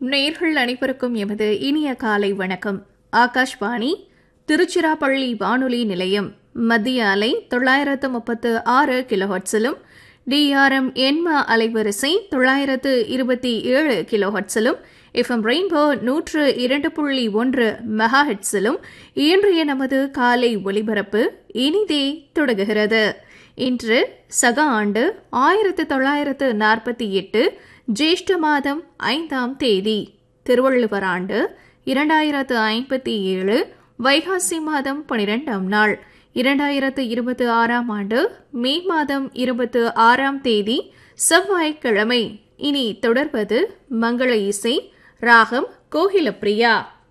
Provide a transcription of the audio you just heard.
நேர்கள் அனைவருக்கும் எமது இனிய காலை வணக்கம் ஆகாஷ்வாணி திருச்சிராப்பள்ளி வானொலி நிலையம் மத்திய அலை தொள்ளாயிரத்து முப்பத்து ஆறு கிலோஹட்ஸிலும் டிஆர்எம் எண்ம அலைவரிசை தொள்ளாயிரத்து இருபத்தி ஏழு கிலோஹட்ஸிலும் எஃப்எம் ரெயின்போ நூற்று இரண்டு புள்ளி ஒன்று மெகா ஹெட்ஸிலும் இன்றைய நமது காலை ஒலிபரப்பு இனிதே தொடங்குகிறது இன்று சக ஆண்டு ஆயிரத்து தொள்ளாயிரத்து நாற்பத்தி எட்டு ஜேஷ்ட மாதம் ஐந்தாம் தேதி திருவள்ளுவர் ஆண்டு இரண்டாயிரத்து ஐம்பத்தி ஏழு வைகாசி மாதம் பனிரெண்டாம் நாள் இரண்டாயிரத்து இருபத்தி ஆறாம் ஆண்டு மே மாதம் இருபத்து ஆறாம் தேதி செவ்வாய்க்கிழமை இனி தொடர்வது மங்கள இசை ராகம் கோகிலப்பிரியா